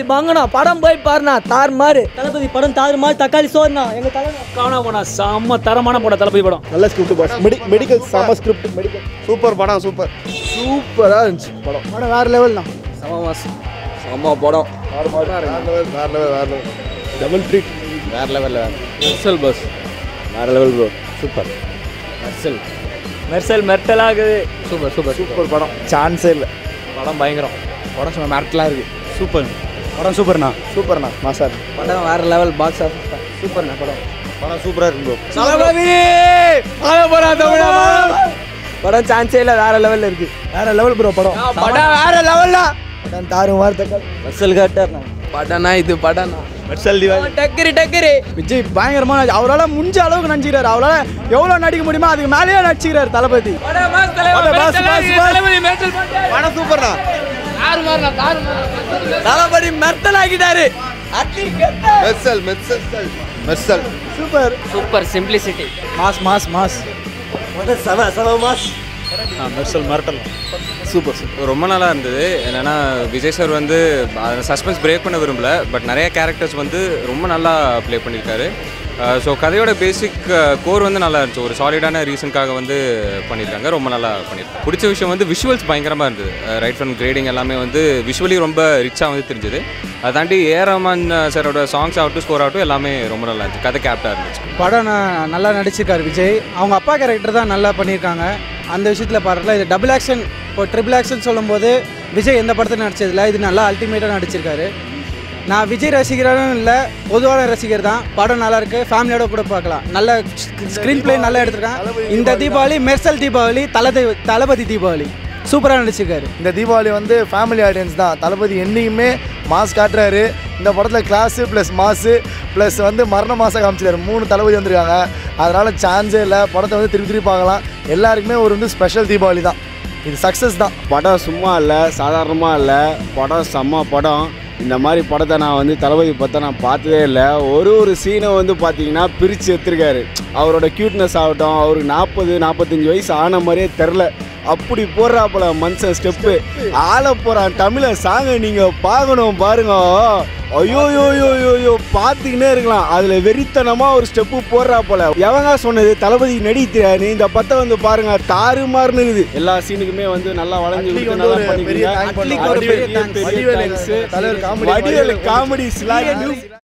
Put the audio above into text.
பங்கனா படம் போய் பாருண்ணா தார் மாறு தளபதி படம் தாறு மாதிரி தக்காளி சோறுண்ணா எங்க தலை காணா போனா செம்ம தரமான படம் தளபதி படம் நல்ல ஸ்கிரிப்ட் பாஸ் மெடி மெடிக்கல் செம ஸ்கிரிப்ட் மெடிக்கல் சூப்பர் படம் சூப்பர் சூப்பராக இருந்துச்சு படம் படம் வேறு லெவல் தான் செம்ம படம் வேறு லெவல் வேறு லெவல் வேறு லெவல் டபுள் ட்ரீட் வேற லெவலில் மெர்சல் பஸ் வேற level bro super Mersal Mersal மெர்டலாகுது சூப்பர் சூப்பர் சூப்பர் படம் சான்ஸே இல்லை படம் பயங்கரம் படம் சும்மா மிரட்டலாக இருக்கு சூப்பர் படம் சூப்பர்ண்ணா சூப்பர்ண்ணா மாசார் படம் வேற லெவல் பாக்ஸ் ஆஃபீஸ் தான் சூப்பர்ண்ணா படம் படம் சூப்பராக இருக்கும் ப்ரோ தளபதி படம் சான்ஸே இல்லை வேற லெவல்ல இருக்கு வேற லெவல் ப்ரோ படம் படம் வேற லெவல்ல படம் தாறு வார்த்தைகள் மெர்சல் காட்டார்ண்ணா படம்னா இது படம்னா மெர்சல் திவாலி டக்கரி டக்கரி விஜய் பயங்கரமான அவரால் முடிஞ்ச அளவுக்கு நடிச்சுக்கிறாரு அவரால் எவ்வளோ நடிக்க முடியுமோ அதுக்கு மேலேயே நடிச்சுக்கிறாரு தளபதி படம் சூப்பர்ண்ணா தளபதி மெர்சல் ஆக்கிட்டாரு Mersal Mersal Mersal super super simplicity mass mass mass செவ செவ மாஸ் மெர்சல் மிரட்டல் சூப்பர் சூப்பர் ரொம்ப நல்லா இருந்தது என்னன்னா விஜய் சார் வந்து சஸ்பென்ஸ் பிரேக் பண்ண விரும்பல பட் நிறைய கேரக்டர்ஸ் வந்து ரொம்ப நல்லா ப்ளே பண்ணியிருக்காரு ஸோ கதையோட பேசிக் கோர் வந்து நல்லா இருந்துச்சு ஒரு சாலிடான ரீசனுக்காக வந்து பண்ணியிருக்காங்க ரொம்ப நல்லா பண்ணியிருக்காங்க பிடிச்ச விஷயம் வந்து விஷுவல்ஸ் பயங்கரமாக இருந்தது ரைட் ஃப்ரம் கிரேடிங் எல்லாமே வந்து விஷுவலி ரொம்ப ரிச்சாக வந்து தெரிஞ்சது அதை தாண்டி ஏ ரஹ்மான் சாரோட சாங்ஸ் ஆகட்டும் ஸ்கோர் ஆகட்டும் எல்லாமே ரொம்ப நல்லா இருந்துச்சு கதை கேப்டாக இருந்துச்சு படம் நான் நல்லா நடிச்சிருக்காரு விஜய் அவங்க அப்பா கேரக்டர் தான் நல்லா பண்ணியிருக்காங்க அந்த விஷயத்தில் பாருல இது டபுள் ஆக்ஷன் இப்போ ட்ரிபிள் ஆக்ஷன் சொல்லும்போது விஜய் எந்த படத்தில் நடிச்சதில்ல இது நல்லா அல்டிமேட்டாக நடிச்சிருக்காரு நான் விஜய் ரசிகரும் இல்லை பொதுவான ரசிகர் தான் படம் நல்லா இருக்கு ஃபேமிலியோட கூட பார்க்கலாம் நல்ல ஸ்க்ரீன் ப்ளே நல்லா எடுத்திருக்காங்க இந்த தீபாவளி மெர்சல் தீபாவளி தளபதி தளபதி தீபாவளி சூப்பராக நடிச்சிருக்காரு இந்த தீபாவளி வந்து ஃபேமிலி ஆடியன்ஸ் தான் தளபதி என்றைக்குமே மாஸ் காட்டுறாரு இந்த படத்தில் கிளாஸு ப்ளஸ் மாசு ப்ளஸ் வந்து மரண மாதம் காமிச்சிருக்காரு மூணு தளபதி வந்திருக்காங்க அதனால் சான்ஸே இல்லை படத்தை வந்து திருப்பி திருப்பி பார்க்கலாம் எல்லாருக்குமே ஒரு வந்து ஸ்பெஷல் தீபாவளி தான் இது சக்ஸஸ் தான் படம் சும்மா இல்லை சாதாரணமாக இல்லை படம் செம்ம படம் இந்த மாதிரி படத்தை நான் வந்து தளபதி பார்த்தா நான் பார்த்ததே இல்லை ஒரு ஒரு சீனை வந்து பார்த்தீங்கன்னா பிரித்து எடுத்திருக்காரு அவரோட க்யூட்னஸ் ஆகட்டும் அவருக்கு நாற்பது நாற்பத்தஞ்சு வயசு ஆன மாதிரியே தெரில அப்படி போடுறாப்புல மனுஷன் ஸ்டெப்பு ஆள போகிறான் தமிழை சாங்க நீங்கள் பார்க்கணும் பாருங்க ஐயோ யோ யோ யோ யோ பார்த்துக்கினே இருக்கலாம் அதில் வெறித்தனமாக ஒரு ஸ்டெப்பு போடுறா போல எவங்க சொன்னது தளபதி நடிக்கிறாரு இந்த பத்தை வந்து பாருங்க தாறுமாறுன்னு இருக்குது எல்லா சீனுக்குமே வந்து நல்லா வளைஞ்சு அட்லிக்கு கொடுத்து வந்து நல்லா ஒரு பெரிய பண்ணிக்கிறீங்க. thank அட்லிக்கு பண்ணலாம். ஒரு பெரிய வடிவேலு thanks. வடிவேலு வடிவேலு தலைவர் comedy வடிவேலு வடிவேலு காமெடி